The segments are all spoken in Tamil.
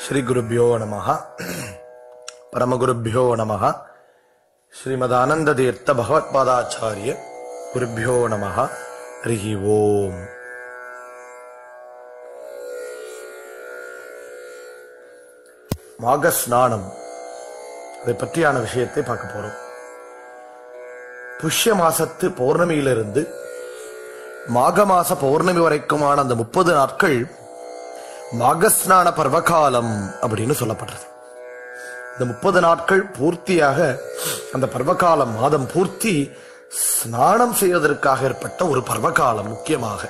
श्रीगुरुभ्यो नमः परमगुरुभ्यो नमः श्रीमदानन्दतीर्थ भगवत्पादाचार्य गुरुभ्यो नमः हरिः ओम् மாக ஸ்நானம் அதை பற்றியான விஷயத்தை பார்க்க போறோம் புஷ்ய மாசத்து பௌர்ணமியிலிருந்து மாக மாச பௌர்ணமி வரைக்குமான அந்த முப்பது நாட்கள் மாகஸ்நான பர்வகாலம் அப்படின்னு சொல்லப்படுறது இந்த முப்பது நாட்கள் பூர்த்தியாக அந்த பர்வகாலம் மாதம் பூர்த்தி ஸ்நானம் செய்வதற்காக ஏற்பட்ட ஒரு பர்வகாலம் முக்கியமாக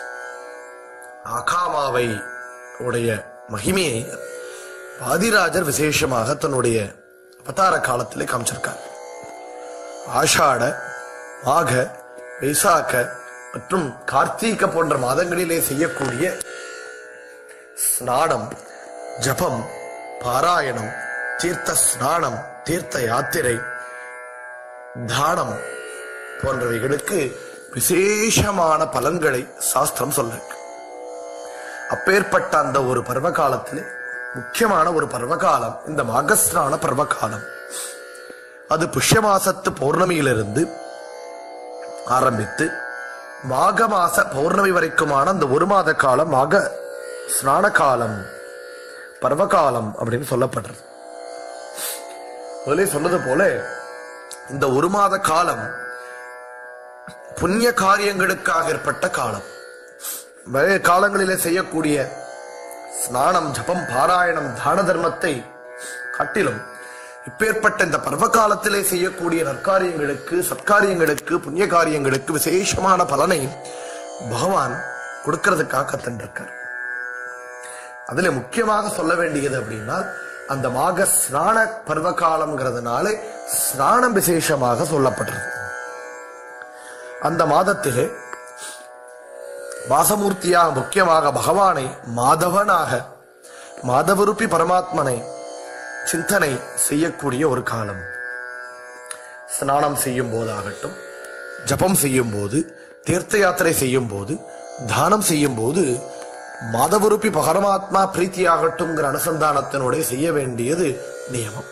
ஆகாமாவை உடைய மகிமையை வாதிராஜர் விசேஷமாக தன்னுடைய அவதார காலத்திலே காமிச்சிருக்கார் ஆஷாட மாக வைசாக்க மற்றும் கார்த்திக போன்ற மாதங்களிலே செய்யக்கூடிய ஸ்நானம் ஜபம் பாராயணம் தீர்த்த ஸ்நானம் தீர்த்த யாத்திரை தானம் போன்றவைகளுக்கு விசேஷமான பலன்களை சாஸ்திரம் சொல்ல அப்பேற்பட்ட அந்த ஒரு பருவ காலத்திலே முக்கியமான ஒரு பருவகாலம் இந்த மாகஸ்நான பருவகாலம் அது புஷ்ய மாசத்து பௌர்ணமியிலிருந்து ஆரம்பித்து மாக மாச பௌர்ணமி வரைக்குமான அந்த ஒரு மாத காலம் மாக ஸ்நான காலம் பர்வகாலம் அப்படின்னு சொல்லப்படுறது முதலே சொன்னது போல இந்த ஒரு மாத காலம் புண்ணிய காரியங்களுக்காக ஏற்பட்ட காலம் பழைய காலங்களிலே செய்யக்கூடிய ஸ்நானம் ஜபம் பாராயணம் தான தர்மத்தை காட்டிலும் இப்பேற்பட்ட இந்த பர்வ காலத்திலே செய்யக்கூடிய நற்காரியங்களுக்கு சத்காரியங்களுக்கு புண்ணிய காரியங்களுக்கு விசேஷமான பலனை பகவான் கொடுக்கறதுக்காக கத்தன்றிருக்கார் அதுல முக்கியமாக சொல்ல வேண்டியது அப்படின்னா அந்த மாக ஸ்நான பருவ காலம்ங்கிறதுனால ஸ்நானம் விசேஷமாக சொல்லப்படுறது அந்த மாதத்திலே வாசமூர்த்தியாக முக்கியமாக பகவானை மாதவனாக மாதவருப்பி பரமாத்மனை சிந்தனை செய்யக்கூடிய ஒரு காலம் ஸ்நானம் செய்யும் போதாகட்டும் ஜபம் செய்யும் போது தீர்த்த யாத்திரை செய்யும் போது தானம் செய்யும் போது மாதவருப்பி பரமாத்மா பிரீத்தியாகட்டும்ங்கிற அனுசந்தானத்தினுடைய செய்ய வேண்டியது நியமம்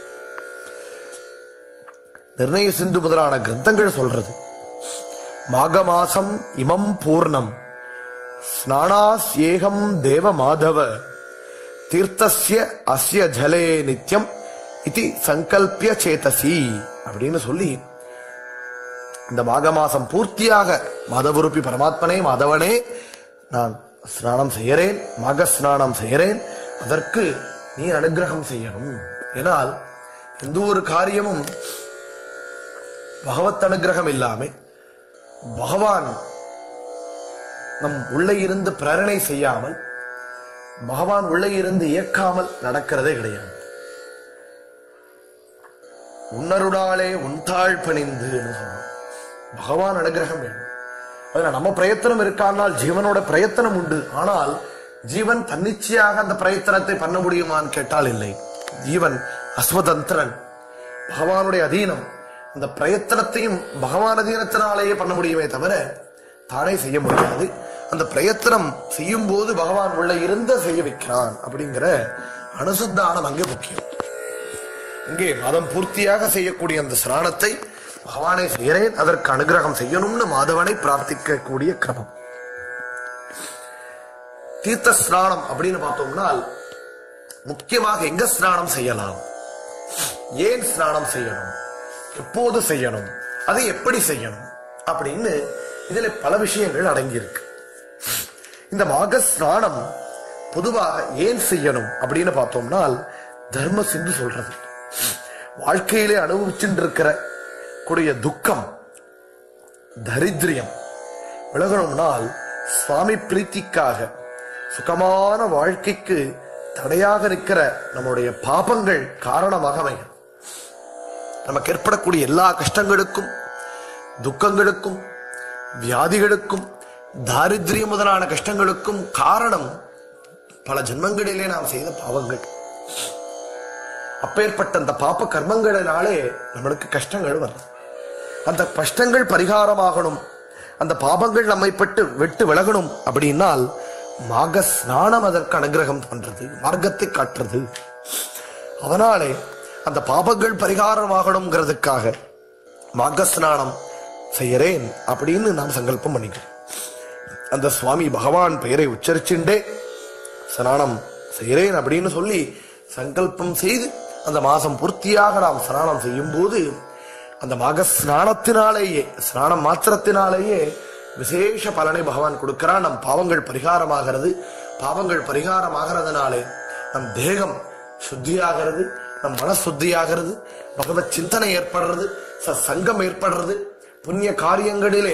நிர்ணய சிந்து முதலான கிரந்தங்கள் சொல்றது மாக மாசம் இமம் பூர்ணம் ஸ்நானாஸ் ஏகம் தேவ மாதவ தீர்த்தஸ்ய அஸ்ய ஜலே நித்யம் இது சங்கல்பிய சேதசி அப்படின்னு சொல்லி இந்த மாக மாசம் பூர்த்தியாக மாதவருப்பி பரமாத்மனே மாதவனே நான் ஸ்நானம் செய்யறேன் மாக ஸ்நானம் செய்யறேன் அதற்கு நீ அனுகிரகம் செய்யணும் ஏனால் எந்த ஒரு காரியமும் பகவத் அனுகிரகம் இல்லாம பகவான் நம் உள்ளே இருந்து பிரேரணை செய்யாமல் பகவான் உள்ளே இருந்து இயக்காமல் நடக்கிறதே கிடையாது உன்னருடாலே உன்தாள் பணிந்து சொல்றோம் பகவான் அனுகிரகம் வேணும் அதுல நம்ம பிரயத்தனம் இருக்கானால் ஜீவனோட பிரயத்தனம் உண்டு ஆனால் ஜீவன் தன்னிச்சையாக அந்த பிரயத்தனத்தை பண்ண முடியுமான்னு கேட்டால் இல்லை ஜீவன் அஸ்வதந்திரன் பகவானுடைய அதீனம் அந்த பிரயத்தனத்தையும் பகவான் அதீனத்தினாலேயே பண்ண முடியுமே தவிர தானே செய்ய முடியாது அந்த பிரயத்தனம் செய்யும் போது பகவான் உள்ள இருந்த செய்ய வைக்கிறான் அப்படிங்கிற அனுசந்தானம் அங்கே முக்கியம் இங்கே மதம் பூர்த்தியாக செய்யக்கூடிய அந்த சிராணத்தை பகவானை செய்கிறேன் அதற்கு அனுகிரகம் செய்யணும்னு மாதவனை பிரார்த்திக்கக்கூடிய கிரமம் தீர்த்த ஸ்நானம் அப்படின்னு பார்த்தோம்னால் முக்கியமாக எங்க ஸ்நானம் செய்யலாம் ஏன் ஸ்நானம் செய்யணும் எப்போது செய்யணும் அதை எப்படி செய்யணும் அப்படின்னு இதுல பல விஷயங்கள் அடங்கியிருக்கு இந்த மாக ஸ்நானம் பொதுவாக ஏன் செய்யணும் அப்படின்னு பார்த்தோம்னால் தர்ம சிந்து சொல்றது வாழ்க்கையிலே அனுபவிச்சுட்டு இருக்கிற கூடிய துக்கம் தரித்திரியம் விலகணும்னால் சுவாமி பிரீத்திக்காக சுகமான வாழ்க்கைக்கு தடையாக இருக்கிற நம்முடைய பாபங்கள் காரணமாக அமையும் நமக்கு ஏற்படக்கூடிய எல்லா கஷ்டங்களுக்கும் துக்கங்களுக்கும் வியாதிகளுக்கும் தாரித்ரியம் முதலான கஷ்டங்களுக்கும் காரணம் பல ஜென்மங்களிலே நாம் செய்த பாவங்கள் அப்பேற்பட்ட அந்த பாப்ப கர்மங்களினாலே நம்மளுக்கு கஷ்டங்கள் வரும் அந்த கஷ்டங்கள் பரிகாரமாகணும் அந்த பாபங்கள் நம்மை பட்டு விட்டு விலகணும் அப்படின்னால் மாக ஸ்நானம் அதற்கு அனுகிரகம் பண்றது மார்க்கத்தை காட்டுறது அதனாலே அந்த பாபங்கள் பரிகாரமாகணுங்கிறதுக்காக மாக ஸ்நானம் செய்யறேன் அப்படின்னு நாம் சங்கல்பம் பண்ணிக்கிறோம் அந்த சுவாமி பகவான் பெயரை உச்சரிச்சுண்டே ஸ்நானம் செய்கிறேன் அப்படின்னு சொல்லி சங்கல்பம் செய்து அந்த மாசம் பூர்த்தியாக நாம் ஸ்நானம் செய்யும் போது அந்த மாக ஸ்நானத்தினாலேயே ஸ்நானம் மாத்திரத்தினாலேயே விசேஷ பலனை பகவான் கொடுக்கிறான் நம் பாவங்கள் பரிகாரமாகிறது பாவங்கள் பரிகாரமாகிறதுனாலே நம் தேகம் சுத்தியாகிறது நம் மன சுத்தியாகிறது பகவத் சிந்தனை ஏற்படுறது ச சங்கம் ஏற்படுறது புண்ணிய காரியங்களிலே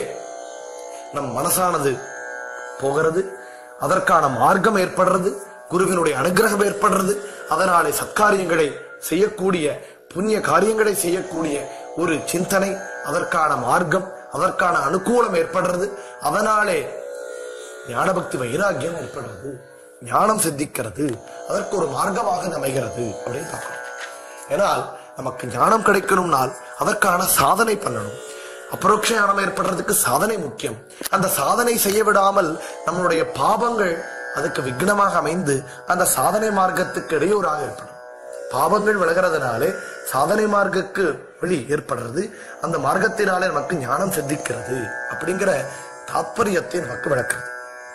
நம் மனசானது போகிறது அதற்கான மார்க்கம் ஏற்படுறது குருவினுடைய அனுகிரகம் ஏற்படுறது அதனாலே சத்காரியங்களை செய்யக்கூடிய புண்ணிய காரியங்களை செய்யக்கூடிய ஒரு சிந்தனை அதற்கான மார்க்கம் அதற்கான அனுகூலம் ஏற்படுறது அதனாலே ஞானபக்தி வைராக்கியம் ஏற்படுறது ஞானம் சித்திக்கிறது அதற்கு ஒரு மார்க்கமாக இது அமைகிறது அப்படின்னு பார்க்கணும் ஏனால் நமக்கு ஞானம் கிடைக்கணும்னால் அதற்கான சாதனை பண்ணணும் அபரோக்ஷ ஞானம் ஏற்படுறதுக்கு சாதனை முக்கியம் அந்த சாதனை செய்ய விடாமல் நம்மளுடைய பாவங்கள் அதுக்கு விக்னமாக அமைந்து அந்த சாதனை மார்க்கத்துக்கு இடையூறாக ஏற்படும் பாவங்கள் விலகிறதுனாலே சாதனை மார்க்கக்கு வழி ஏற்படுறது அந்த மார்க்கத்தினாலே நமக்கு ஞானம் சித்திக்கிறது அப்படிங்கிற தாத்பரியத்தை நமக்கு விளக்குறது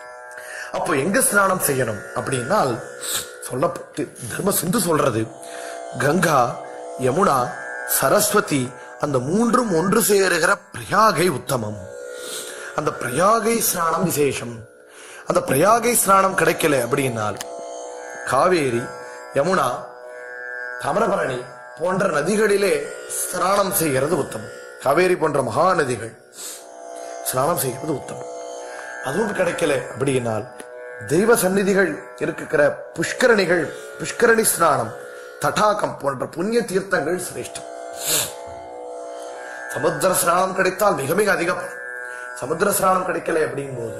அப்போ எங்க ஸ்நானம் செய்யணும் அப்படின்னால் சொல்ல தர்ம சிந்து சொல்றது கங்கா யமுனா சரஸ்வதி அந்த மூன்றும் ஒன்று சேருகிற பிரயாகை உத்தமம் அந்த பிரயாகை ஸ்நானம் விசேஷம் அந்த பிரயாகை ஸ்நானம் கிடைக்கல அப்படின்னால் காவேரி யமுனா தாமிரபரணி போன்ற நதிகளிலே ஸ்நானம் செய்கிறது உத்தமம் காவேரி போன்ற மகா நதிகள் ஸ்நானம் செய்கிறது உத்தமம் அதுவும் கிடைக்கல அப்படின்னால் தெய்வ சந்நிதிகள் இருக்கிற புஷ்கரணிகள் புஷ்கரணி ஸ்நானம் தடாகம் போன்ற புண்ணிய தீர்த்தங்கள் சிரேஷ்டம் சமுத்திர ஸ்நானம் கிடைத்தால் மிக மிக அதிகம் சமுத்திர ஸ்நானம் கிடைக்கல அப்படிங்கும் போது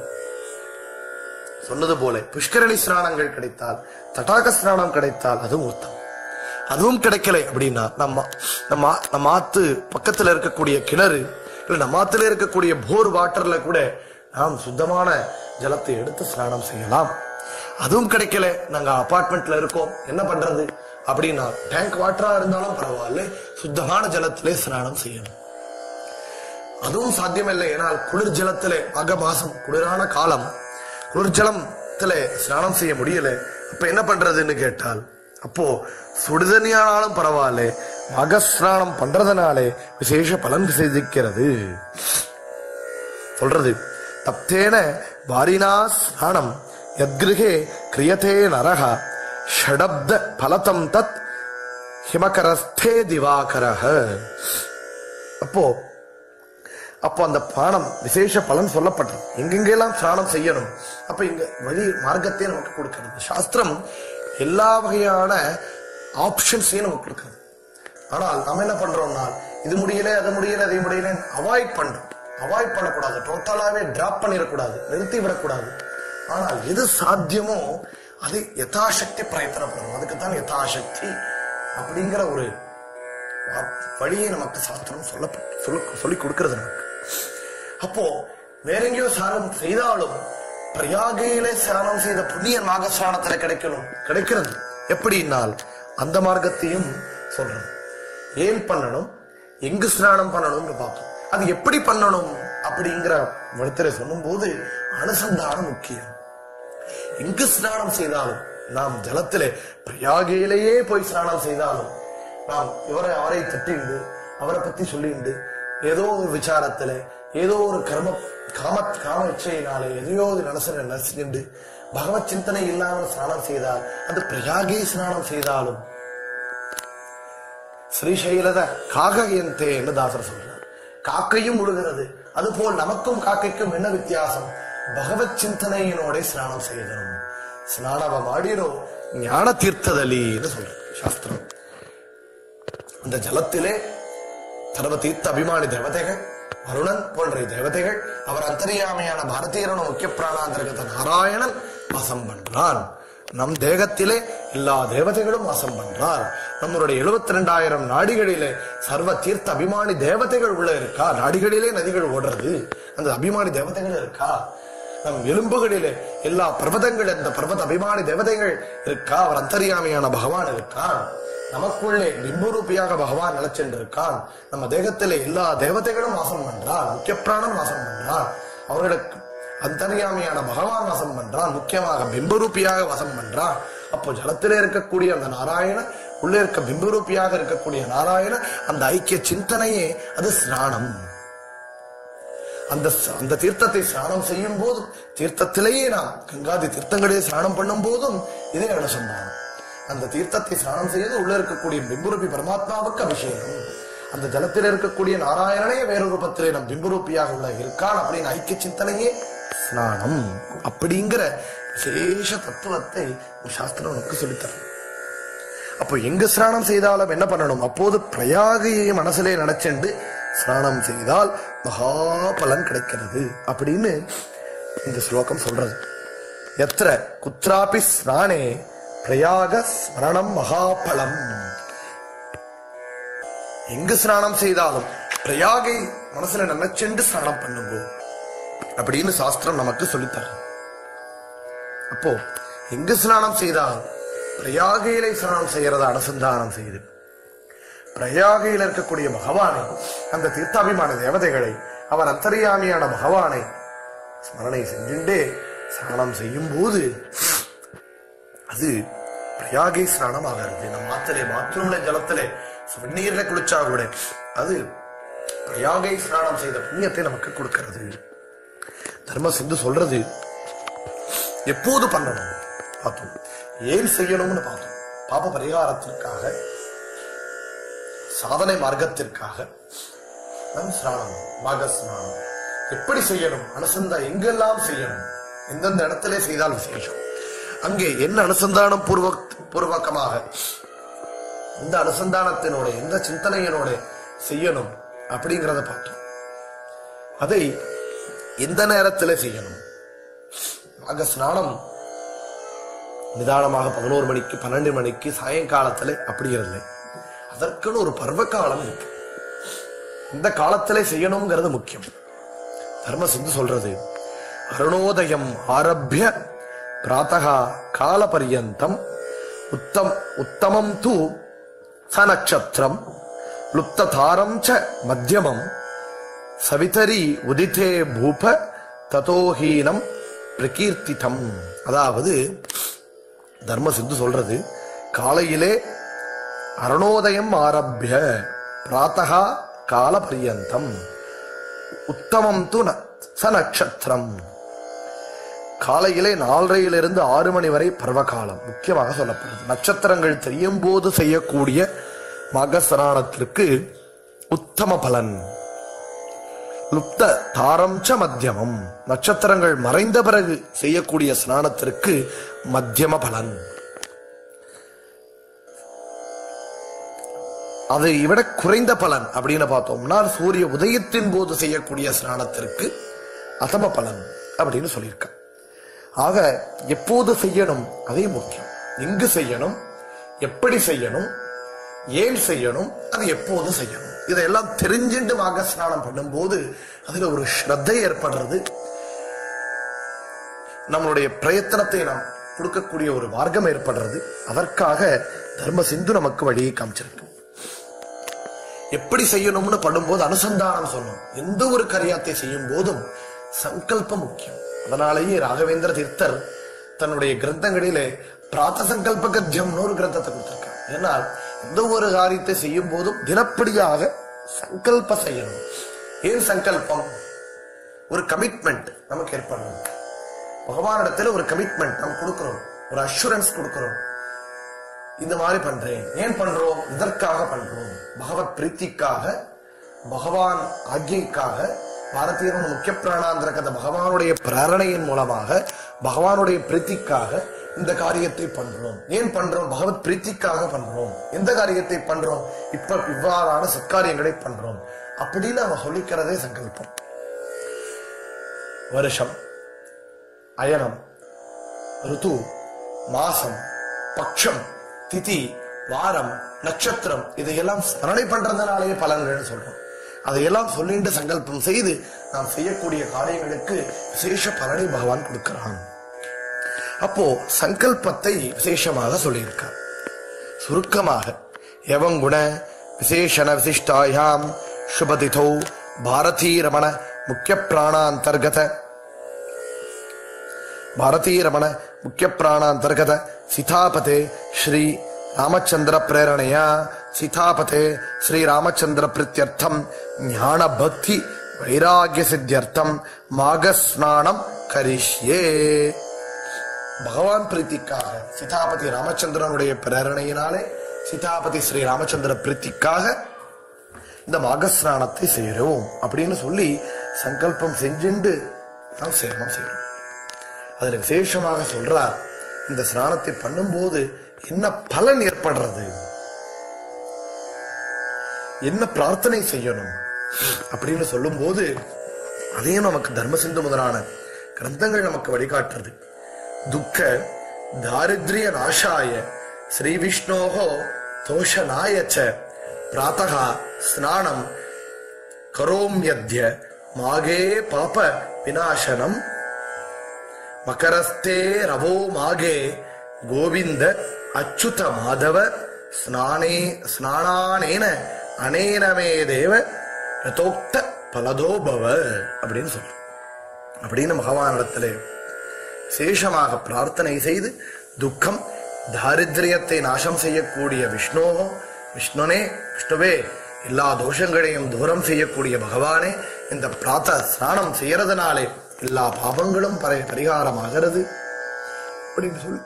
சொன்னது போல புஷ்கரணி ஸ்நானங்கள் கிடைத்தால் தடாக ஸ்நானம் கிடைத்தால் அதுவும் உத்தமம் அதுவும் கிடைக்கல அப்படின்னா நம்ம நம்ம நம்ம ஆத்து பக்கத்துல இருக்கக்கூடிய கிணறு இல்ல நம்ம ஆத்துல இருக்கக்கூடிய போர் வாட்டர்ல கூட நாம் சுத்தமான ஜலத்தை எடுத்து ஸ்நானம் செய்யலாம் அதுவும் கிடைக்கல நாங்க அபார்ட்மெண்ட்ல இருக்கோம் என்ன பண்றது அப்படின்னா டேங்க் வாட்டரா இருந்தாலும் பரவாயில்ல சுத்தமான ஜலத்திலே ஸ்நானம் செய்யணும் அதுவும் சாத்தியமில்லை ஏனால் குளிர் ஜலத்தில மாக மாசம் குளிரான காலம் குளிர் ஜலத்துல ஸ்நானம் செய்ய முடியல அப்ப என்ன பண்றதுன்னு கேட்டால் அப்போ சுடுதண்ணியானாலும் பரவாயில்ல மக ஸ்நானம் பண்றதுனாலே விசேஷ பலன் சிதிக்கிறது சொல்றது தப்தேன வாரினா ஸ்நானம் யத்கிருகே கிரியதே நரக ஷடப்த பலதம் தத் ஹிமகரஸ்தே திவாகரஹ அப்போ அப்போ அந்த பானம் விசேஷ பலன் சொல்லப்பட்டது எங்கெங்கெல்லாம் ஸ்நானம் செய்யணும் அப்ப இங்க வழி மார்க்கத்தை நமக்கு கொடுக்கிறது சாஸ்திரம் எல்லா வகையான ஆப்ஷன்ஸையும் நமக்கு கொடுக்கிறது ஆனால் நம்ம என்ன பண்றோம்னா இது முடியல அது முடியல அது முடியல அவாய்ட் பண்றோம் அவாய்ட் பண்ணக்கூடாது டோட்டலாவே டிராப் பண்ணிடக்கூடாது நிறுத்தி விடக்கூடாது ஆனால் எது சாத்தியமோ அதை யதாசக்தி பிரயத்தனம் பண்ணணும் அதுக்கு தான் யதாசக்தி அப்படிங்கிற ஒரு வா- வழியை நமக்கு சாஸ்திரம் சொல்லப்பட்டு சொல்ல சொல்லி கொடுக்கிறது நமக்கு அப்போ வேற எங்கேயோ சாரம் செய்தாலும் பிரயாகையிலே ஸ்நானம் செய்த புண்ணிய மாக ஸ்நானத்துல கிடைக்கணும் கிடைக்கிறது எப்படின்னால் அந்த மார்க்கத்தையும் சொல்றது ஏன் பண்ணணும் எங்கு ஸ்நானம் பண்ணணும்னு பார்ப்போம் அது எப்படி பண்ணணும் அப்படிங்கிற விடத்திலே சொல்லும்போது அனுசந்தானம் முக்கியம் எங்கு ஸ்நானம் செய்தாலும் நாம் ஜலத்திலே பிரயாகையிலேயே போய் ஸ்நானம் செய்தாலும் நாம் இவரை அவரை திட்டிண்டு அவரை பத்தி சொல்லிண்டு ஏதோ ஒரு விசாரத்துல ஏதோ ஒரு கர்ம காம காம இச்சையினாலே எதையோ ஒரு நனசன நசிண்டு பகவத் சிந்தனை இல்லாமல் ஸ்நானம் செய்தால் அது பிரயாகே ஸ்நானம் செய்தாலும் ஸ்ரீசைலத காகயந்தே என்று தாசர் சொல்றார் காக்கையும் முழுகிறது அதுபோல் நமக்கும் காக்கைக்கும் என்ன வித்தியாசம் பகவத் சிந்தனையினோட ஸ்நானம் செய்யணும் ஸ்நானவ ಮಾಡಿರೋ ஞான தீர்த்ததலின்னு சொல்ற சாஸ்திரம் அந்த ஜலத்திலே சர்வ தீர்த்த அபிமானி தேவதைகள் வருணன் போன்ற தேவதைகள் அவர் அந்தரியாமையான பாரதியரன முக்கிய பிராணாந்தர்கத நாராயணன் வாசம் பண்றான் நம் தேகத்திலே எல்லா தேவதைகளும் வாசம் பண்றார் நம்மளுடைய எழுபத்தி ரெண்டாயிரம் நாடிகளிலே சர்வ தீர்த்த அபிமானி தேவதைகள் உள்ள இருக்கா நாடிகளிலே நதிகள் ஓடுறது அந்த அபிமானி தேவதைகள் இருக்கா நம் எலும்புகளிலே எல்லா பர்வதங்கள் இந்த பர்வத அபிமானி தேவதைகள் இருக்கா அவர் அந்தரியாமையான பகவான் இருக்கான் நமக்குள்ளே பிம்பரூபியாக பகவான் நிலச்சென்றிருக்கான் நம்ம தேகத்திலே எல்லா தேவதைகளும் வாசம் பண்றான் முக்கிய பிராணம் வாசம் பண்றான் அவர்களுக்கு அந்தரியாமையான பகவான் வாசம் பண்றான் முக்கியமாக பிம்பரூபியாக வாசம் பண்றான் அப்போ ஜலத்திலே இருக்கக்கூடிய அந்த நாராயண உள்ளே இருக்க பிம்பரூபியாக இருக்கக்கூடிய நாராயண அந்த ஐக்கிய சிந்தனையே அது ஸ்நானம் அந்த அந்த தீர்த்தத்தை ஸ்நானம் செய்யும் போதும் தீர்த்தத்திலேயே நாம் கங்காதி தீர்த்தங்களே ஸ்நானம் பண்ணும் போதும் இதே அனுசந்தானம் அந்த தீர்த்தத்தை ஸ்நானம் செய்து உள்ள இருக்கக்கூடிய பிம்புரூபி பரமாத்மாவுக்கு அபிஷேகம் அந்த ஜலத்தில் இருக்கக்கூடிய நாராயணனே வேறொரு ரூபத்திலே நம் பிம்புரூபியாக உள்ள இருக்கான் அப்படின்னு ஐக்கிய சிந்தனையே ஸ்நானம் அப்படிங்கிற விசேஷ தத்துவத்தை சாஸ்திரம் நமக்கு சொல்லித்தரும் அப்போ எங்க ஸ்நானம் செய்தாலும் என்ன பண்ணணும் அப்போது பிரயாகையை மனசிலே நினைச்சென்று ஸ்நானம் செய்தால் மகா பலன் கிடைக்கிறது அப்படின்னு இந்த ஸ்லோகம் சொல்றது எத்திர குத்ராபி ஸ்நானே பிரயாக ஸ்மரணம் மகாபலம் எங்கு ஸ்நானம் செய்தாலும் பிரயாகை மனசுல நினைச்சென்று ஸ்நானம் பண்ணுங்க அப்படின்னு சாஸ்திரம் நமக்கு சொல்லித்தரும் அப்போ எங்கு ஸ்நானம் செய்தாலும் பிரயாகையிலே ஸ்நானம் செய்யறத அனுசந்தானம் செய்து பிரயாகையில் இருக்கக்கூடிய பகவானை அந்த தீர்த்தாபிமான தேவதைகளை அவர் அந்தரியாமியான பகவானை ஸ்மரணை செஞ்சுட்டே ஸ்நானம் செய்யும் போது அது பிரயாகை ஸ்நானம் ஆகிறது நம்ம ஆத்திலே பாத்ரூம்ல ஜலத்திலே வெந்நீர்ல குளிச்சா கூட அது பிரயாகை ஸ்நானம் செய்த புண்ணியத்தை நமக்கு கொடுக்கிறது தர்ம சிந்து சொல்றது எப்போது பண்ணணும் பார்த்தோம் ஏன் செய்யணும்னு பார்த்தோம் பாப பரிகாரத்திற்காக சாதனை மார்க்கத்திற்காக நம் ஸ்நானம் மாக ஸ்நானம் எப்படி செய்யணும் அனுசந்தா எங்கெல்லாம் செய்யணும் எந்தெந்த இடத்திலே செய்தால் விசேஷம் அங்கே என்ன அனுசந்தானம் பூர்வ பூர்வகமாக இந்த அனுசந்தானத்தினோட எந்த சிந்தனையினோட செய்யணும் அப்படிங்கிறத பார்த்தோம் அதை எந்த நேரத்திலே செய்யணும் மாக ஸ்நானம் நிதானமாக பதினோரு மணிக்கு பன்னெண்டு மணிக்கு சாயங்காலத்துல அப்படி இல்லை அதற்குன்னு ஒரு பருவ காலம் இருக்கு இந்த காலத்திலே செய்யணுங்கிறது முக்கியம் தர்ம சிந்து சொல்றது அருணோதயம் ஆரம்பிய பிராத்தகா கால பரியந்தம் உத்தம் உத்தமம் தூ சநக்ஷத்திரம் லுப்ததாரம் ச மத்தியமம் சவிதரி உதித்தே பூப ததோஹீனம் பிரகீர்த்திதம் அதாவது தர்ம சிந்து சொல்றது காலையிலே அருணோதயம் ஆரம்பிய பிராத்தகா கால பரியந்தம் உத்தமம் து ந- ச நட்சத்திரம் காலையிலே நாலரையிலிருந்து ஆறு மணி வரை பருவகாலம் முக்கியமாக சொல்லப்படுது நட்சத்திரங்கள் தெரியும் போது செய்யக்கூடிய மகஸ்நானத்திற்கு உத்தம பலன் லுப்த தாரம் ச மத்தியமம் நட்சத்திரங்கள் மறைந்த பிறகு செய்யக்கூடிய ஸ்நானத்திற்கு மத்தியம பலன் அதை விட குறைந்த பலன் அப்படின்னு பார்த்தோம்னா சூரிய உதயத்தின் போது செய்யக்கூடிய ஸ்நானத்திற்கு அதம பலன் அப்படின்னு சொல்லியிருக்க ஆக எப்போது செய்யணும் அதே முக்கியம் எங்கு செய்யணும் எப்படி செய்யணும் ஏன் செய்யணும் அது எப்போது செய்யணும் இதையெல்லாம் தெரிஞ்சுட்டு மாக ஸ்நானம் பண்ணும்போது அதுல ஒரு ஸ்ரத்தை ஏற்படுறது நம்மளுடைய பிரயத்தனத்தை நாம் கொடுக்கக்கூடிய ஒரு மார்க்கம் ஏற்படுறது அதற்காக தர்ம சிந்து நமக்கு வழியை காமிச்சிருக்கு எப்படி செய்யணும்னு படும்போது அனுசந்தானம் சொல்லணும் எந்த ஒரு காரியத்தை செய்யும் போதும் சங்கல்பம் முக்கியம் அதனாலேயே ராகவேந்திர தீர்த்தர் தன்னுடைய கிரந்தங்களிலே பிராத்த சங்கல்ப கத்தியம்னு ஒரு கிரந்தத்தை கொடுத்திருக்கார் ஏன்னால் எந்த ஒரு காரியத்தை செய்யும் போதும் தினப்படியாக சங்கல்ப செய்யணும் ஏன் சங்கல்பம் ஒரு கமிட்மெண்ட் நமக்கு ஏற்படணும் பகவானிடத்துல ஒரு கமிட்மெண்ட் நம்ம கொடுக்கிறோம் ஒரு அஷூரன்ஸ் கொடுக்கிறோம் இந்த மாதிரி பண்றேன் ஏன் பண்றோம் இதற்காக பண்றோம் பகவத் பிரீத்திக்காக பகவான் ஆக்ஞைக்காக பாரதியரும் முக்கிய பிராணாந்திர கதை பகவானுடைய பிரேரணையின் மூலமாக பகவானுடைய பிரீத்திக்காக இந்த காரியத்தை பண்றோம் ஏன் பண்றோம் பகவத் பிரீத்திக்காக பண்றோம் எந்த காரியத்தை பண்றோம் இப்ப இவ்வாறான சத்காரியங்களை பண்றோம் அப்படின்னு அவன் சொல்லிக்கிறதே சங்கல்பம் வருஷம் அயனம் ருத்து மாசம் பட்சம் திதி வாரம் நட்சத்திரம் இதையெல்லாம் ஸ்மரணை பண்றதுனாலேயே பலன்கள் சொல்றோம் அதையெல்லாம் சொல்லிட்டு சங்கல்பம் செய்து நாம் செய்யக்கூடிய காரியங்களுக்கு விசேஷ பலனை பகவான் கொடுக்கிறான் அப்போ சங்கல்பத்தை விசேஷமாக சொல்லியிருக்கார் சுருக்கமாக எவங்குண விசேஷண விசிஷ்டாயாம் சுபதிதோ பாரதீ ரமண முக்கிய பிராணாந்தர்கத ಭಾರತೀ ರಮಣ ಮುಖ್ಯ ಪ್ರಾಣಾಂತರ್ಗತ ಸೀತಾಪತೆ ಶ್ರೀ ರಾಮಚಂದ್ರ ಪ್ರೇರಣೆಯ ಸೀತಾಪತೆ ಶ್ರೀ ರಾಮಚಂದ್ರ ಪ್ರೀತ್ಯರ್ಥಂ ಜ್ಞಾನ ಭಕ್ತಿ ವೈರಾಗ್ಯ ಸಿದ್ಧ್ಯರ್ಥಂ ಮಾಘಸ್ನಾனம் கரிஷ்யே பகவான் பிரீத்திக்காக சீதாபதி ராமச்சந்திரனுடைய பிரேரணையினாலே சீதாபதி ஸ்ரீ ராமச்சந்திர பிரீத்திக்காக இந்த மாகஸ்நானத்தை செய்கிறோம் அப்படின்னு சொல்லி சங்கல்பம் செஞ்சுண்டு நாம் சேவனம் செய்யறோம் அதுல விசேஷமாக சொல்றார் இந்த ஸ்நானத்தை பண்ணும்போது என்ன பலன் ஏற்படுறது என்ன பிரார்த்தனை செய்யணும் அப்படின்னு சொல்லும்போது அதையும் நமக்கு தர்மசிந்து முதலான கிரந்தங்கள் நமக்கு வழிகாட்டுறது துக்க தாரித்ரிய நாசாய ஸ்ரீ விஷ்ணோகோ தோஷனாய ச பிராத்தகா ஸ்நானம் கரோம்யத்ய மாகே பாப விநாசனம் மகரஸ்தே ரவோ மாகே கோவிந்த அச்சுத மாதவ ஸ்நானே ஸ்நானானேன அனேனமே தேவ யதோக்த பலதோ பவ அப்படின்னு சொல்ற அப்படின்னு பகவானிடத்திலே விசேஷமாக பிரார்த்தனை செய்து துக்கம் தாரித்ரியத்தை நாசம் செய்யக்கூடிய விஷ்ணுவோ விஷ்ணுனே விஷ்ணுவே எல்லா தோஷங்களையும் தூரம் செய்யக்கூடிய பகவானே இந்த பிராத்த ஸ்நானம் செய்யறதுனாலே எல்லா பாவங்களும் பரி பரிகாரமாகிறது அப்படின்னு சொல்லி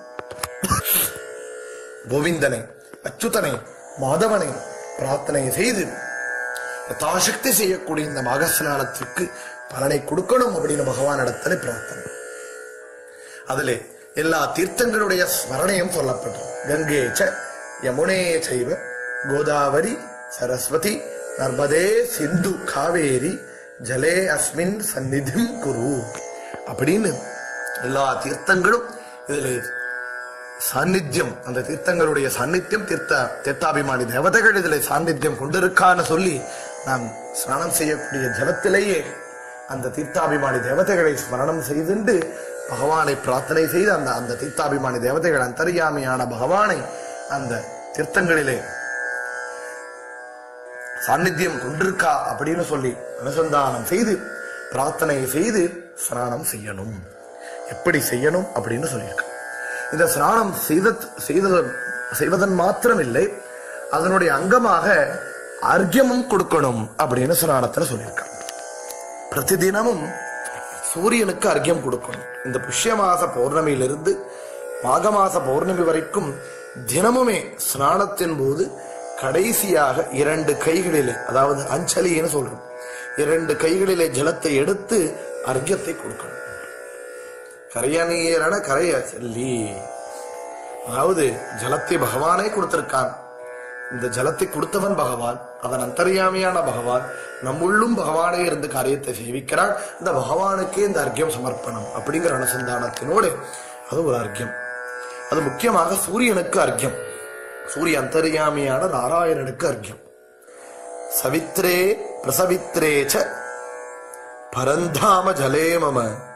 கோவிந்தனை அச்சுதனை மாதவனை பிரார்த்தனை செய்து யதாசக்தி செய்யக்கூடிய இந்த மகஸ்நானத்திற்கு பலனை கொடுக்கணும் அப்படின்னு பகவான் இடத்துல பிரார்த்தனை அதிலே எல்லா தீர்த்தங்களுடைய ஸ்மரணையும் சொல்லப்பட்டது கங்கே ச யமுனே சைவ கோதாவரி சரஸ்வதி நர்மதே சிந்து காவேரி ஜலே அஸ்மின் சந்நிதிம் குரு அப்படின்னு எல்லா தீர்த்தங்களும் இதில் சாநித்தியம் அந்த தீர்த்தங்களுடைய சாநித்தியம் தீர்த்த தீர்த்தாபிமானி தேவதைகள் இதில் சாநித்தியம் கொண்டிருக்கான்னு சொல்லி நாம் ஸ்நானம் செய்யக்கூடிய ஜலத்திலேயே அந்த தீர்த்தாபிமானி தேவதைகளை ஸ்மரணம் செய்துண்டு பகவானை பிரார்த்தனை செய்து அந்த அந்த தீர்த்தாபிமானி தேவதைகள் அந்தரியாமியான பகவானை அந்த தீர்த்தங்களிலே சாநித்தியம் கொண்டிருக்கா அப்படின்னு சொல்லி அனுசந்தானம் செய்து பிரார்த்தனை செய்து ஸ்நானம் செய்யணும் எப்படி செய்யணும் அப்படின்னு சொல்லியிருக்க இந்த ஸ்நானம் செய்த செய்த செய்வதன் மாத்திரம் இல்லை அதனுடைய அங்கமாக அர்க்கியமும் கொடுக்கணும் அப்படின்னு ஸ்நானத்துல சொல்லியிருக்காங்க பிரதிதினமும் சூரியனுக்கு அர்க்கியம் கொடுக்கணும் இந்த புஷ்ய மாச பௌர்ணமியிலிருந்து மாக மாச பௌர்ணமி வரைக்கும் தினமுமே ஸ்நானத்தின் போது கடைசியாக இரண்டு கைகளிலே அதாவது அஞ்சலின்னு சொல்றோம் இரண்டு கைகளிலே ஜலத்தை எடுத்து அர்க்கியத்தை கொடுக்கணும் கரையநீரன கரைய செல்லி அதாவது ஜலத்தை பகவானே கொடுத்திருக்கான் இந்த ஜலத்தை கொடுத்தவன் பகவான் அதன் அந்தர்யாமியான பகவான் நம்முள்ளும் பகவானே இருந்து காரியத்தை சேவிக்கிறான் இந்த பகவானுக்கே இந்த அர்க்கியம் சமர்ப்பணம் அப்படிங்கிற அனுசந்தானத்தினோடு அது ஒரு அர்க்கியம் அது முக்கியமாக சூரியனுக்கு அர்க்கியம் சூரிய அந்தர்யாமியான நாராயணனுக்கு அர்க்கியம் சவித்ரே பிரசவித்ரே ச பரந்தாம ஜலே மம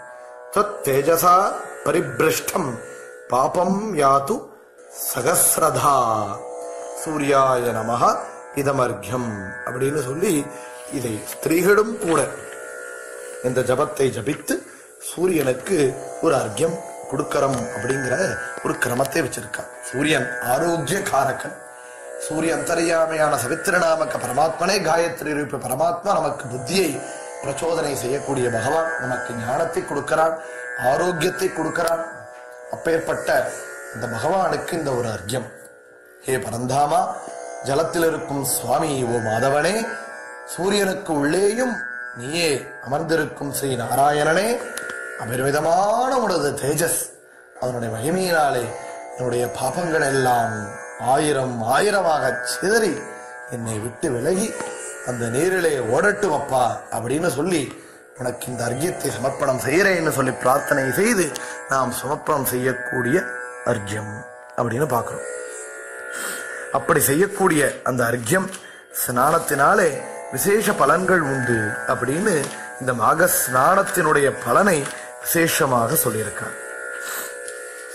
தேஜசா பரிபிருஷ்டம் பாபம் யாத்து சகசிரதா சூர்யாய நமக இதமர்க்கியம் அப்படின்னு சொல்லி இதை ஸ்திரீகளும் கூட இந்த ஜபத்தை ஜபித்து சூரியனுக்கு ஒரு அர்க்கியம் கொடுக்கறம் அப்படிங்கிற ஒரு கிரமத்தை வச்சிருக்கான் சூரியன் ஆரோக்கிய காரகன் சூரிய அந்தரியாமையான சவித்திரநாமக்க பரமாத்மனே காயத்ரி ரூப பரமாத்மா நமக்கு புத்தியை பிரச்சோதனை செய்யக்கூடிய பகவான் நமக்கு ஞானத்தை கொடுக்கிறான் ஆரோக்கியத்தை கொடுக்கிறான் அப்பேற்பட்ட இந்த பகவானுக்கு இந்த ஒரு அர்க்கியம் ஹே பரந்தாமா ஜலத்தில் இருக்கும் சுவாமி ஓ மாதவனே சூரியனுக்கு உள்ளேயும் நீயே அமர்ந்திருக்கும் ஸ்ரீ நாராயணனே அபரிமிதமான உனது தேஜஸ் அதனுடைய மகிமையினாலே என்னுடைய பாபங்கள் எல்லாம் ஆயிரம் ஆயிரமாக சிதறி என்னை விட்டு விலகி அந்த நீரிலே ஓடட்டும் அப்பா அப்படின்னு சொல்லி உனக்கு இந்த அர்க்கியத்தை சமர்ப்பணம் செய்கிறேன்னு சொல்லி பிரார்த்தனை செய்து நாம் சமர்ப்பணம் செய்யக்கூடிய அர்க்கியம் அப்படின்னு பார்க்கிறோம் அப்படி செய்யக்கூடிய அந்த அர்க்கியம் ஸ்நானத்தினாலே விசேஷ பலன்கள் உண்டு அப்படின்னு இந்த மாக ஸ்நானத்தினுடைய பலனை விசேஷமாக சொல்லியிருக்கார்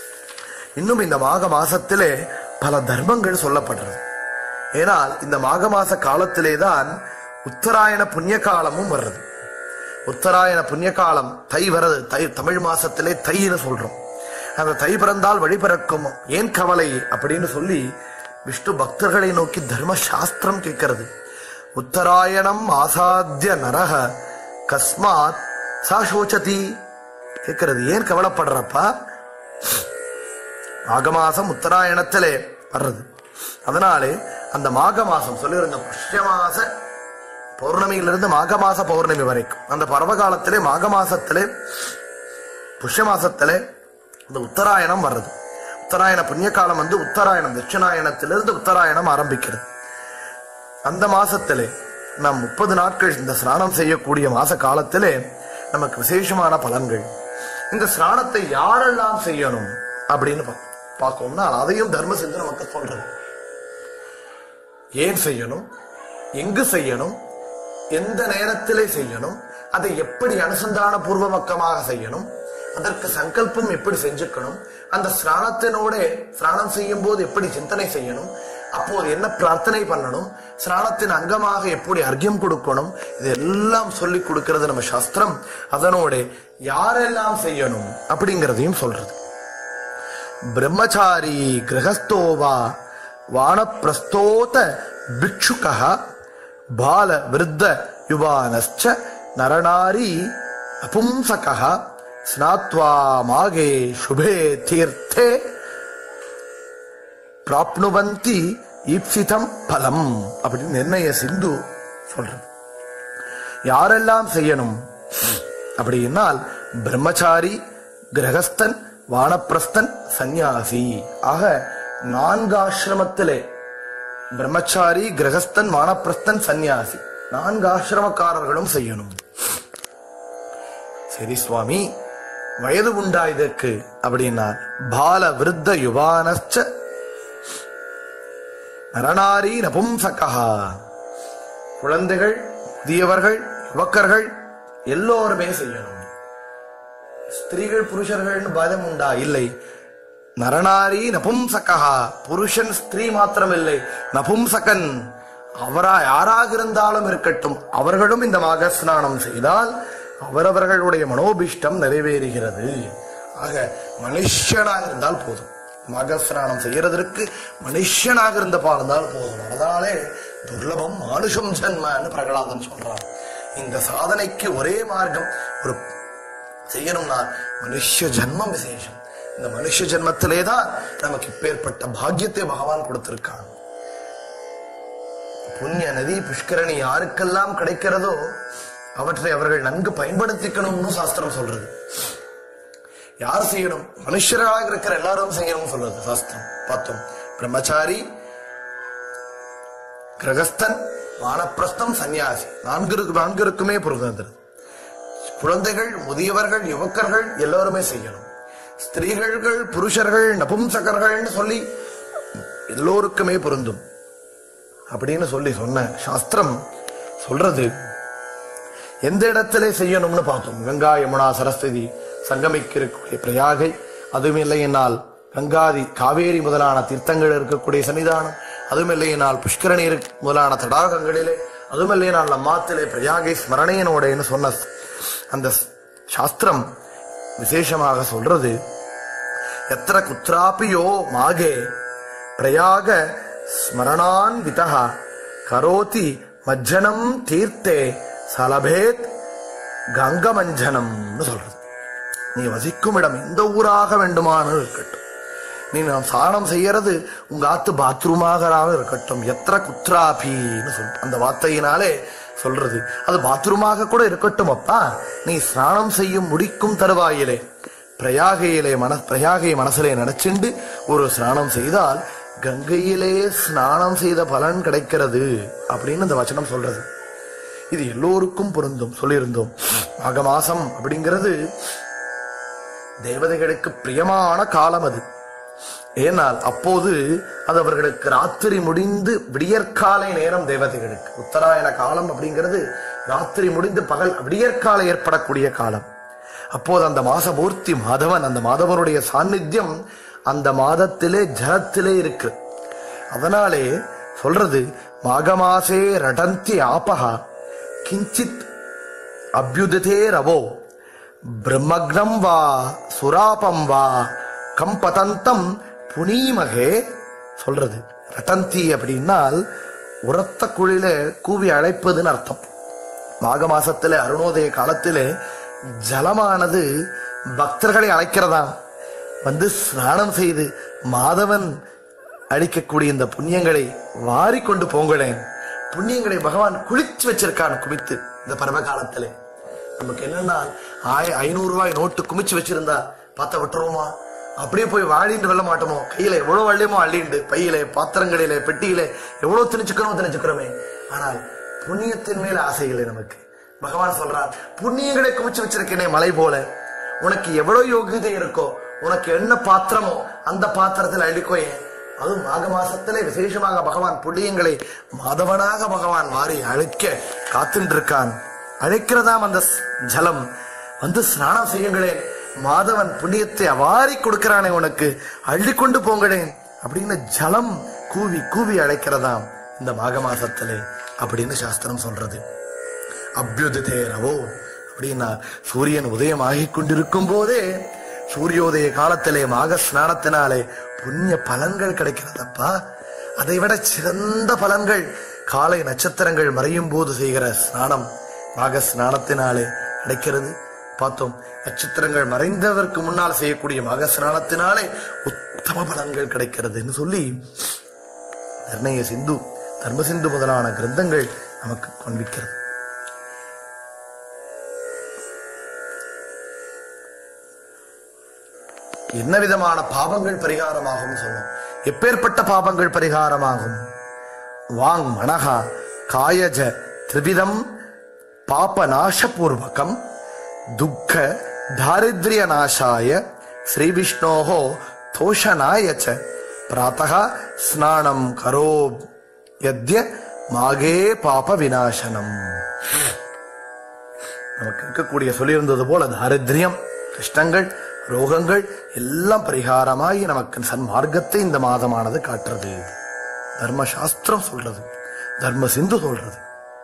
இன்னும் இந்த மாக மாசத்திலே பல தர்மங்கள் சொல்லப்படுறது ஏனால் இந்த மாக மாச காலத்திலே தான் உத்தராயண புண்ணிய காலமும் வர்றது உத்தராயண புண்ணிய காலம் தை வரது தை தமிழ் மாசத்திலே தைன்னு சொல்றோம் அந்த தை பிறந்தால் வழி பிறக்கும் ஏன் கவலை அப்படின்னு சொல்லி விஷ்ணு பக்தர்களை நோக்கி தர்ம சாஸ்திரம் கேட்கிறது உத்தராயணம் ஆசாத்திய நரக கஸ்மாத் சா சோச்சதி கேட்கிறது ஏன் கவலைப்படுறப்பா மாக மாசம் உத்தராயணத்திலே வர்றது அதனாலே அந்த மாக மாசம் சொல்லியிருந்த புஷ்ய மாச பௌர்ணமியிலிருந்து மாக மாச பௌர்ணமி வரைக்கும் அந்த பருவகாலத்திலே மாக மாசத்திலே புஷ்ய மாசத்திலே இந்த உத்தராயணம் வர்றது உத்தராயண புண்ணிய காலம் வந்து உத்தராயணம் தட்சிணாயணத்திலிருந்து உத்தராயணம் ஆரம்பிக்கிறது அந்த மாசத்திலே நாம் முப்பது நாட்கள் இந்த ஸ்நானம் செய்யக்கூடிய மாச காலத்திலே நமக்கு விசேஷமான பலன்கள் இந்த ஸ்நானத்தை யாரெல்லாம் செய்யணும் அப்படின்னு பா- பார்க்கோம்னா அதையும் தர்ம சிந்து நமக்கு சொல்றது ஏன் செய்யணும் எங்கு செய்யணும் எந்த நேரத்திலே செய்யணும் அதை எப்படி அனுசந்தான பூர்வமக்கமாக செய்யணும் அதற்கு சங்கல்பம் எப்படி செஞ்சுக்கணும் அந்த ஸ்நானத்தினோட ஸ்நானம் செய்யும் போது எப்படி சிந்தனை செய்யணும் அப்போது என்ன பிரார்த்தனை பண்ணணும் ஸ்நானத்தின் அங்கமாக எப்படி அர்க்கியம் கொடுக்கணும் இதெல்லாம் சொல்லி கொடுக்கிறது நம்ம சாஸ்திரம் அதனோட யாரெல்லாம் செய்யணும் அப்படிங்கிறதையும் சொல்றது பிரம்மச்சாரி கிரகஸ்தோவா வானப்பிரஸ்தோத பிக்ஷுக பால விருத்த யுவானச்ச நரநாரி அபும்சக ஸ்நாத்வா மாகே சுபே தீர்த்தே பிராப்னுவந்தி ஈப்சிதம் பலம் அப்படின்னு நிர்ணய சிந்து சொல்றது யாரெல்லாம் செய்யணும் அப்படின்னால் பிரம்மச்சாரி கிரகஸ்தன் வானப்பிரஸ்தன் சந்நியாசி ஆக நான்கு ஆசிரமத்திலே பிரம்மச்சாரி கிரகஸ்தன் வானப்பிரஸ்தன் சந்நியாசி நான்கு ஆசிரமக்காரர்களும் செய்யணும் சரி சுவாமி வயது உண்டா இதற்கு அப்படின்னா பால விருத்த யுவானச்ச நரநாரி நபும்சகா குழந்தைகள் முதியவர்கள் யுவக்கர்கள் எல்லோருமே செய்யணும் ஸ்திரீகள் புருஷர்கள்னு பதம் உண்டா இல்லை நரநாரி நபும்சகா புருஷன் ஸ்திரீ மாத்திரமில்லை நபும்சகன் அவரா யாராக இருந்தாலும் இருக்கட்டும் அவர்களும் இந்த மாக ஸ்நானம் செய்தால் அவரவர்களுடைய மனோபிஷ்டம் நிறைவேறுகிறது ஆக மனுஷனாக இருந்தால் போதும் மக ஸ்நானம் செய்யறதற்கு மனுஷனாக இருந்த பாருந்தால் போதும் அதனாலே துர்லபம் மானுஷம் ஜன்மன்னு பிரகலாதன் சொல்றான் இந்த சாதனைக்கு ஒரே மார்க்கம் ஒரு செய்யணும்னா மனுஷ ஜென்மம் விசேஷம் இந்த மனுஷ ஜென்மத்திலே தான் நமக்கு இப்பேற்பட்ட பாக்கியத்தை பகவான் கொடுத்திருக்கான் புண்ணிய நதி புஷ்கரணி யாருக்கெல்லாம் கிடைக்கிறதோ அவற்றை அவர்கள் நன்கு பயன்படுத்திக்கணும்னு சாஸ்திரம் சொல்றது யார் செய்யணும் மனுஷராக இருக்கிற எல்லாரும் செய்யணும் சொல்றது சாஸ்திரம் பார்த்தோம் பிரம்மச்சாரி கிரகஸ்தன் வானப்பிரஸ்தம் சந்நியாசி நான்கு நான்கிற்குமே பொருந்தது குழந்தைகள் முதியவர்கள் யுவக்கர்கள் எல்லோருமே செய்யணும் ஸ்திரீகள் புருஷர்கள் நபும்சகர்கள்னு சொல்லி எல்லோருக்குமே பொருந்தும் அப்படின்னு சொல்லி சொன்ன சாஸ்திரம் சொல்றது எந்த இடத்திலே செய்யணும்னு பார்த்தோம் கங்கா யமுனா சரஸ்வதி சங்கமிக்க இருக்கக்கூடிய பிரயாகை அதுவும் இல்லையினால் கங்காதி காவேரி முதலான தீர்த்தங்கள் இருக்கக்கூடிய சன்னிதானம் அதுவும் இல்லையினால் புஷ்கரணி இருக்- முதலான தடாகங்களிலே அதுவும் இல்லையினால் நம்மாத்திலே பிரயாகை ஸ்மரணையனோடன்னு சொன்ன அந்த சாஸ்திரம் விசேஷமாக சொல்றது எத்திர குத்ராபியோ மாகே பிரயாக ஸ்மரணான் விதா கரோதி மஜ்ஜனம் தீர்த்தே சலபேத் கங்கமஞ்சனம்னு சொல்றது நீ வசிக்கும் இடம் எந்த ஊராக வேண்டுமானாலும் இருக்கட்டும் நீ நாம் சாணம் செய்யறது உங்க ஆத்து பாத்ரூமாக இருக்கட்டும் எத்திர குத்ராபின்னு சொல் அந்த வார்த்தையினாலே சொல்றது அது பாத்ரூமாக கூட இருக்கட்டும் அப்பா நீ ஸ்நானம் செய்யும் முடிக்கும் தருவாயிலே பிரயாகையிலே மன பிரயாகை மனசிலே நினைச்சுண்டு ஒரு ஸ்நானம் செய்தால் கங்கையிலே ஸ்நானம் செய்த பலன் கிடைக்கிறது அப்படின்னு இந்த வச்சனம் சொல்றது இது எல்லோருக்கும் பொருந்தும் சொல்லியிருந்தோம் மாக மாசம் அப்படிங்கிறது தேவதைகளுக்கு பிரியமான காலம் அது ஏனால் அப்போது அது அவர்களுக்கு ராத்திரி முடிந்து விடியற்காலை நேரம் தேவதைகளுக்கு உத்தராயண காலம் அப்படிங்கிறது ராத்திரி முடிந்து பகல் விடியற்காலை ஏற்படக்கூடிய காலம் அப்போது அந்த மாசபூர்த்தி மாதவன் அந்த மாதவனுடைய சாநித்தியம் அந்த மாதத்திலே ஜலத்திலே இருக்கு அதனாலே சொல்றது மாகமாசே ரடந்தி ஆபகா கிஞ்சித் அபியுததே ரவோ பிரம்மக்னம் வா சுராபம் வா கம்பதந்தம் புனீமகே சொல்றது ரட்டந்தி அப்படின்னால் உரத்த குழில கூவி அழைப்பதுன்னு அர்த்தம் மாக மாசத்துல அருணோதய காலத்திலே ஜலமானது பக்தர்களை அழைக்கிறதா வந்து ஸ்நானம் செய்து மாதவன் அளிக்கக்கூடிய இந்த புண்ணியங்களை வாரி கொண்டு போங்களேன் புண்ணியங்களை பகவான் குளிச்சு வச்சிருக்கான் குமித்து இந்த பருவ காலத்திலே நமக்கு என்னன்னா ஆய ஐநூறு ரூபாய் நோட்டு குமிச்சு வச்சிருந்தா பார்த்தா விட்டுருவோமா அப்படியே போய் வாழிண்டு வெல்ல மாட்டோமோ கையில எவ்வளவு வள்ளியமோ அள்ளிண்டு பையில பாத்திரங்களிலே பெட்டியில எவ்வளவு திணிச்சுக்கிறோமோ திணிச்சுக்கிறோமே ஆனால் புண்ணியத்தின் மேல ஆசை இல்லை நமக்கு பகவான் சொல்றார் புண்ணியங்களை குமிச்சு வச்சிருக்கேனே மலை போல உனக்கு எவ்வளவு யோகியதை இருக்கோ உனக்கு என்ன பாத்திரமோ அந்த பாத்திரத்தில் அள்ளிக்கோ ஏன் அதுவும் மாக மாசத்திலே விசேஷமாக பகவான் புண்ணியங்களை மாதவனாக பகவான் வாரி அழைக்க காத்துட்டு இருக்கான் அழைக்கிறதாம் அந்த ஸ்- ஜலம் வந்து ஸ்நானம் செய்யுங்களேன் மாதவன் புண்ணியத்தை அவாரி கொடுக்கிறானே உனக்கு அள்ளி கொண்டு போங்களேன் அப்படின்னு ஜலம் கூவி கூவி அழைக்கிறதாம் இந்த மாக மாசத்திலே அப்படின்னு சாஸ்திரம் சொல்றது அபியுததே ரவோ அப்படின்னா சூரியன் உதயமாகி கொண்டிருக்கும் போதே சூரியோதய காலத்திலே மாக ஸ்நானத்தினாலே புண்ணிய பலன்கள் கிடைக்கிறதப்பா அதை விட சிறந்த பலன்கள் காலை நட்சத்திரங்கள் மறையும் போது செய்கிற ஸ்நானம் மாக ஸ்நானத்தினாலே கிடைக்கிறது பார்த்தோம் நட்சத்திரங்கள் மறைந்ததற்கு முன்னால் செய்யக்கூடிய மாக ஸ்நானத்தினாலே உத்தம பலன்கள் கிடைக்கிறதுன்னு சொல்லி நிர்ணய சிந்து தர்ம சிந்து முதலான கிரந்தங்கள் நமக்கு காண்பிக்கிறது என்ன விதமான பாவங்கள் பரிகாரமாகும் சொல்லும் எப்பேற்பட்ட பாவங்கள் பரிகாரமாகும் வாங் மனகா காயஜ திரிவிதம் பாப நாசபூர்வகம் துக்க தாரித்ரிய நாசாய ஸ்ரீ விஷ்ணோஹோ தோஷனாய ச பிராத்தக ஸ்நானம் கரோ யத்ய மாகே பாப விநாசனம் நமக்கு இருக்கக்கூடிய சொல்லியிருந்தது போல தாரித்ரியம் கஷ்டங்கள் ரோகங்கள் எல்லாம் பரிகாரமாகி நமக்கு சன்மார்க்கத்தை இந்த மாதமானது காட்டுறது தர்மசாஸ்திரம் சொல்றது தர்ம சிந்து சொல்றது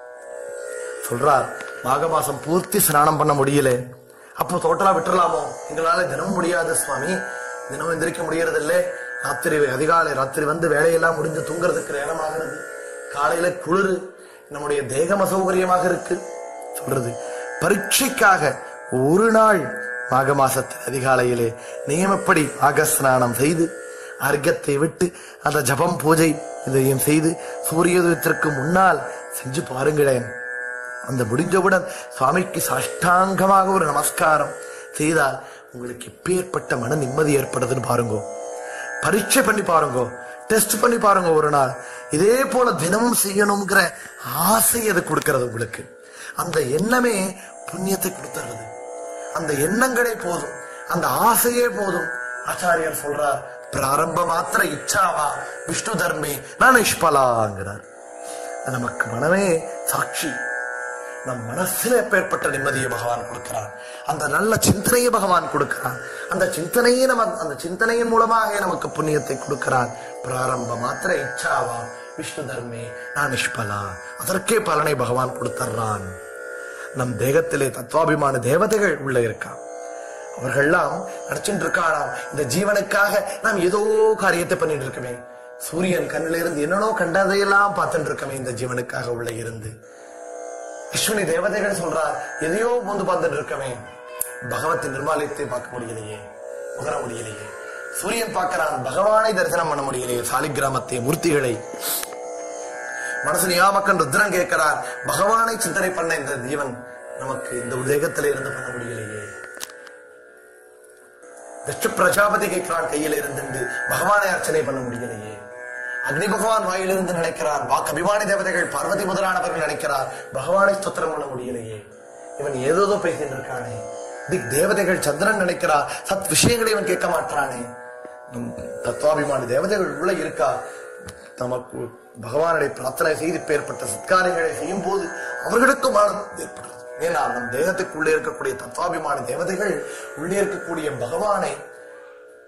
சொல்றார் மாக மாசம் பூர்த்தி ஸ்நானம் பண்ண முடியல அப்போ டோட்டலா விட்டுறலாமோ எங்களால தினமும் முடியாது சுவாமி தினம் எந்திரிக்க முடியறது இல்ல ராத்திரி அதிகாலை ராத்திரி வந்து வேலையெல்லாம் முடிஞ்சு தூங்குறதுக்கு நேரமாகிறது காலையில குளிரு நம்முடைய தேகம் அசௌகரியமாக இருக்கு சொல்றது பரீட்சைக்காக ஒரு நாள் மாக மாசத்தில் அதிகாலையிலே நியமப்படி மாக ஸ்நானம் செய்து அர்க்கத்தை விட்டு அந்த ஜபம் பூஜை இதையும் செய்து சூரியோதயத்திற்கு முன்னால் செஞ்சு பாருங்களேன் அந்த முடிஞ்சவுடன் சுவாமிக்கு சாஷ்டாங்கமாக ஒரு நமஸ்காரம் செய்தால் உங்களுக்கு எப்பேற்பட்ட மன நிம்மதி ஏற்படுதுன்னு பாருங்க பரீட்சை பண்ணி பாருங்க டெஸ்ட் பண்ணி பாருங்க ஒரு நாள் இதே போல தினமும் செய்யணுங்கிற ஆசை அது கொடுக்கிறது உங்களுக்கு அந்த எண்ணமே புண்ணியத்தை கொடுத்துறது அந்த எண்ணங்களே போதும் அந்த ஆசையே போதும் ஆச்சாரியர் சொல்றார் பிராரம்ப மாத்திர இச்சாவா விஷ்ணு தர்மே நான் நிஷ்பலாங்கிறார் நமக்கு மனமே சாட்சி நம் மனசுல எப்பேற்பட்ட நிம்மதியை பகவான் கொடுக்கிறான் அந்த நல்ல சிந்தனையை பகவான் கொடுக்கிறான் அந்த சிந்தனையே நம்ம அந்த சிந்தனையின் மூலமாக நமக்கு புண்ணியத்தை கொடுக்கிறான் பிராரம்ப மாத்திர இச்சாவா விஷ்ணு தர்மே நான் நிஷ்பலா அதற்கே பலனை பகவான் கொடுத்துறான் நம் தேகத்திலே தத்துவாபிமான தேவதைகள் உள்ள இருக்கான் அவர்கள்லாம் நினைச்சுட்டு இருக்காளாம் இந்த ஜீவனுக்காக நாம் ஏதோ காரியத்தை பண்ணிட்டு இருக்கமே சூரியன் கண்ணில இருந்து என்னனோ கண்டதையெல்லாம் பார்த்துட்டு இருக்கமே இந்த ஜீவனுக்காக உள்ள இருந்து அஸ்வினி தேவதைகள் சொல்றார் எதையோ வந்து பார்த்துட்டு இருக்கமே பகவத்தின் நிர்மாலயத்தை பார்க்க முடியலையே உணர முடியலையே சூரியன் பார்க்கிறான் பகவானை தரிசனம் பண்ண முடியலையே சாலிகிராமத்தை மூர்த்திகளை மனசு நியாமக்கன் ருத்ரன் கேட்கிறார் பகவானை சிந்தனை பண்ண இந்த ஜீவன் நமக்கு இந்த உலகத்தில இருந்து பண்ண முடியலையே தட்ச பிரஜாபதி கேட்கிறான் கையில இருந்து பகவானை அர்ச்சனை பண்ண முடியலையே அக்னி பகவான் வாயிலிருந்து நினைக்கிறார் வாக்கு அபிமானி தேவதைகள் பார்வதி முதலானவர்கள் நினைக்கிறார் பகவானை ஸ்தோத்திரம் பண்ண முடியலையே இவன் ஏதோதோ பேசிட்டு இருக்கானே திக் தேவதைகள் சந்திரன் நினைக்கிறார் சத் விஷயங்களை இவன் கேட்க மாட்டானே நம் தத்துவாபிமானி தேவதைகள் உள்ள இருக்கா நமக்கு பகவானுடைய பிரார்த்தனை செய்து பேர்பட்ட சத்காரியங்களை செய்யும் போது அவர்களுக்கும் ஆனந்தம் ஏற்படுறது ஏன்னா நம் தேகத்துக்குள்ளே இருக்கக்கூடிய தத்துவாபிமான தேவதைகள் உள்ளே இருக்கக்கூடிய பகவானை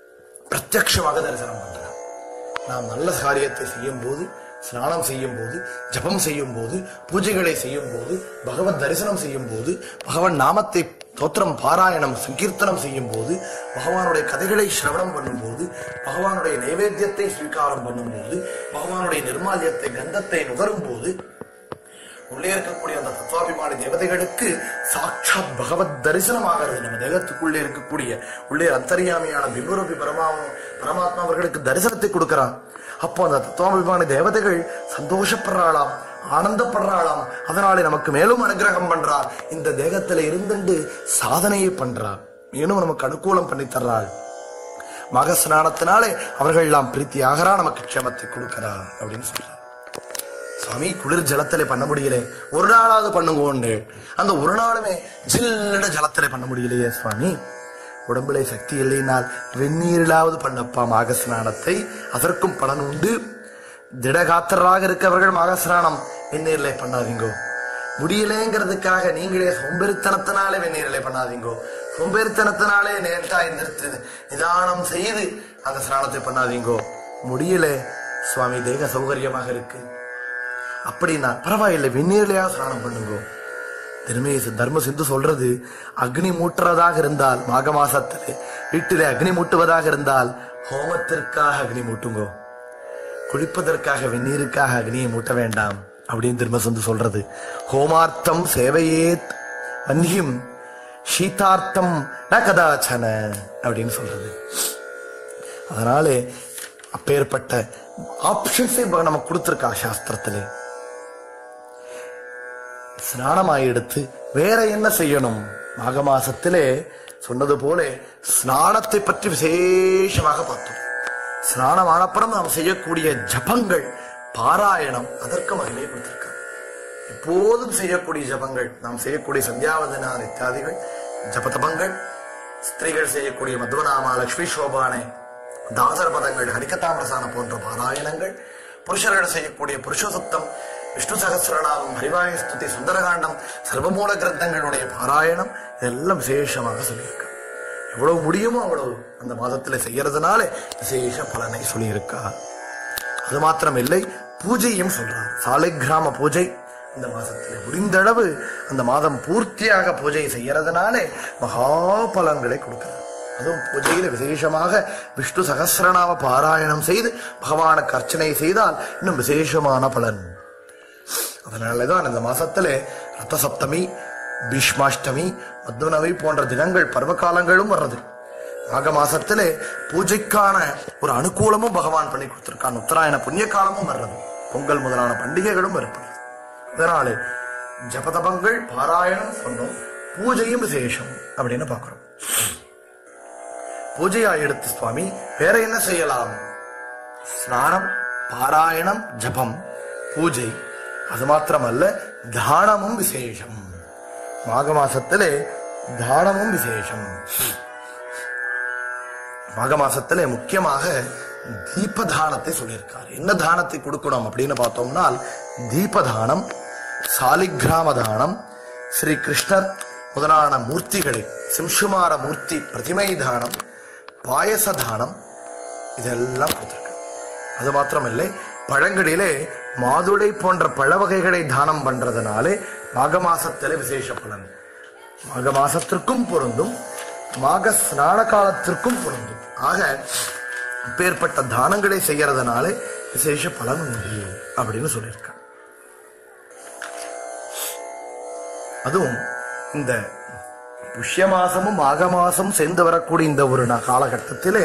பிரத்யக்ஷமாக தரிசனம் பண்றார் நாம் நல்ல காரியத்தை செய்யும் போது ஸ்நானம் செய்யும் போது ஜபம் செய்யும் போது பூஜைகளை செய்யும் போது பகவத் தரிசனம் செய்யும் போது பகவன் நாமத்தை தோத்திரம் பாராயணம் சங்கீர்த்தனம் செய்யும் போது பகவானுடைய கதைகளை சிரவணம் பண்ணும்போது பகவானுடைய நைவேத்தியத்தை ஸ்வீகாரம் பண்ணும்போது பகவானுடைய நிர்மால்யத்தை கந்தத்தை நுகரும் போது உள்ளே இருக்கக்கூடிய அந்த தத்துவாபிமானி தேவதைகளுக்கு சாட்சாத் பகவத் தரிசனம் ஆகிறது நம்ம தேகத்துக்குள்ளே இருக்கக்கூடிய உள்ளே அந்தரியாமியான பிம்பரூபி பரமா பரமாத்மா அவர்களுக்கு தரிசனத்தை கொடுக்கிறான் அப்போ அந்த தத்துவாபிமானி தேவதைகள் சந்தோஷப்படுறாளாம் ஆனந்தப்படுறாளாம் அதனாலே நமக்கு மேலும் அனுகிரகம் பண்றார் இந்த தேகத்துல இருந்துண்டு சாதனையை பண்றார் மேலும் நமக்கு அனுகூலம் பண்ணி தர்றாள் மக ஸ்நானத்தினாலே அவர்கள் எல்லாம் பிரீத்தி ஆகிறா நமக்கு க்ஷமத்தை கொடுக்கிறா அப்படின்னு சொல்றார் சுவாமி குளிர் ஜலத்திலே பண்ண முடியல ஒரு நாளாவது பண்ணுங்கோண்டு அந்த ஒரு நாளுமே ஜில்லுன்னு ஜலத்திலே பண்ண முடியலையே சுவாமி உடம்புல சக்தி இல்லைனால் வெந்நீரிலாவது பண்ணப்பா மாக ஸ்நானத்தை அதற்கும் பலன் உண்டு திடகாத்தராக இருக்கவர்கள் மாக ஸ்நானம் வெந்நீரிலே பண்ணாதீங்கோ முடியலேங்கிறதுக்காக நீங்களே சோம்பேறித்தனத்தினாலே வெந்நீரிலே பண்ணாதீங்கோ சோம்பேறித்தனத்தினாலே நேர்த்தா எந்திரித்து நிதானம் செய்து அந்த ஸ்நானத்தை பண்ணாதீங்கோ முடியல சுவாமி தேக சௌகரியமாக இருக்கு அப்படின்னா பரவாயில்லை வெந்நீர்லயா ஸ்நானம் பண்ணுங்க திருமே தர்ம சிந்து சொல்றது அக்னி மூட்டுறதாக இருந்தால் மாக மாசத்துல வீட்டிலே அக்னி மூட்டுவதாக இருந்தால் ஹோமத்திற்காக அக்னி மூட்டுங்கோ குளிப்பதற்காக வெந்நீருக்காக அக்னியை மூட்ட வேண்டாம் அப்படின்னு திரும்ப வந்து சொல்றது ஹோமார்த்தம் சேவையேத் வன்னியும் சீதார்த்தம் ந கதாச்சன அப்படின்னு சொல்றது அதனாலே அப்பேற்பட்ட ஆப்ஷன்ஸை நமக்கு கொடுத்திருக்கா சாஸ்திரத்திலே ஸ்நானமாய் எடுத்து வேற என்ன செய்யணும் மாக மாசத்திலே சொன்னது போல ஸ்நானத்தை பற்றி விசேஷமாக பார்த்தோம் ஸ்நானம் ஆனப்புறம் நாம் செய்யக்கூடிய ஜபங்கள் பாராயணம் அதற்கு மகிமை கொடுத்திருக்கார் எப்போதும் செய்யக்கூடிய ஜபங்கள் நாம் செய்யக்கூடிய சந்தியாவதனார் இத்தியாதிகள் ஜபதபங்கள் ஸ்திரீகள் செய்யக்கூடிய மத்வநாமா லக்ஷ்மி சோபானை தாசர பதங்கள் ஹரிகதாமிரசான போன்ற பாராயணங்கள் புருஷர்கள் செய்யக்கூடிய புருஷசுத்தம் விஷ்ணு சகசிரநாமம் ஹரிவாய ஸ்துதி சுந்தரகாண்டம் சர்வமூல கிரந்தங்களுடைய பாராயணம் இதெல்லாம் விசேஷமாக சொல்லியிருக்கார் எவ்வளவு முடியுமோ அவ்வளவு அந்த மாதத்துல செய்யறதுனால விசேஷ பலனை சொல்லியிருக்கா அது மாத்திரம் இல்லை பூஜையும் சொல்றார் சாலை கிராம பூஜை இந்த மாசத்துல முடிந்த அளவு அந்த மாதம் பூர்த்தியாக பூஜை செய்யறதுனாலே மகா பலன்களை கொடுக்கிறார் அதுவும் பூஜையில விசேஷமாக விஷ்ணு சகசிரநாம பாராயணம் செய்து பகவானுக்கு அர்ச்சனை செய்தால் இன்னும் விசேஷமான பலன் அதனாலதான் இந்த மாசத்துல ரத்த சப்தமி பீஷ்மாஷ்டமி மத்வனவி போன்ற தினங்கள் பருவ காலங்களும் வர்றது மாக மாசத்திலே பூஜைக்கான ஒரு அனுகூலமும் பகவான் பண்ணி கொடுத்திருக்கான் உத்தராயண புண்ணிய காலமும் வர்றது பொங்கல் முதலான பண்டிகைகளும் ஏற்படுது இதனாலே ஜபதபங்கள் பாராயணம் சொன்னோம் பூஜையும் விசேஷம் அப்படின்னு பார்க்கிறோம் பூஜையா எடுத்து சுவாமி வேற என்ன செய்யலாம் ஸ்நானம் பாராயணம் ஜபம் பூஜை அது மாத்திரமல்ல தானமும் விசேஷம் மாக மாசத்திலே தானமும் விசேஷம் மாக மாசத்திலே முக்கியமாக தீபதானத்தை சொல்லியிருக்கார் என்ன தானத்தை கொடுக்கணும் அப்படின்னு பார்த்தோம்னால் தீபதானம் சாலிகிராம தானம் ஸ்ரீ கிருஷ்ணர் முதலான மூர்த்திகளை சிம்சுமார மூர்த்தி பிரதிமை தானம் பாயச தானம் இதெல்லாம் கொடுத்திருக்கார் அது மாத்திரமில்லை பழங்களிலே மாதுளை போன்ற பழ வகைகளை தானம் பண்றதுனாலே மாக மாசத்திலே விசேஷ பலன் மாக மாசத்திற்கும் பொருந்தும் மாக ஸ்நான காலத்திற்கும் பொருந்தும் ஆக இப்பேற்பட்ட தானங்களை செய்யறதுனாலே விசேஷ பலன் உண்டு அப்படின்னு சொல்லியிருக்காங்க அதுவும் இந்த புஷ்ய மாசமும் மாக மாசம் சேர்ந்து வரக்கூடிய இந்த ஒரு நா- காலகட்டத்திலே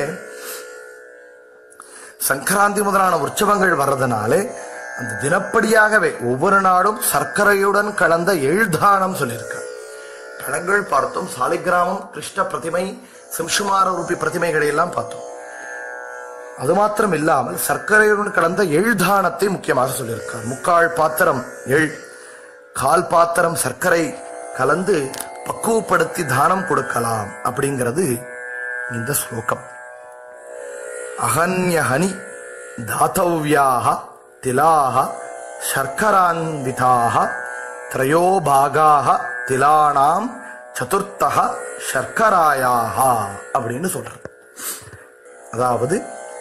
சங்கராந்தி முதலான உற்சவங்கள் வர்றதுனாலே அந்த தினப்படியாகவே ஒவ்வொரு நாடும் சர்க்கரையுடன் கலந்த எழுதானம் சொல்லியிருக்கார் பழங்கள் பார்த்தோம் சாலிகிராமம் கிருஷ்ண பிரதிமை சிம்சுமார ரூபி பிரதிமைகளை எல்லாம் பார்த்தோம் அது மாத்திரம் இல்லாமல் சர்க்கரையுடன் கலந்த எழுதானத்தை முக்கியமாக சொல்லியிருக்கார் முக்கால் பாத்திரம் எள் கால் பாத்திரம் சர்க்கரை கலந்து பக்குவப்படுத்தி தானம் கொடுக்கலாம் அப்படிங்கிறது இந்த ஸ்லோகம் அகன்யஹனி தாத்தவ்யாக திலாக சர்க்கரான்விதாக த்ரயோ பாகாக திலானாம் சதுர்த்தக சர்க்கராயாக அப்படின்னு சொல்றது அதாவது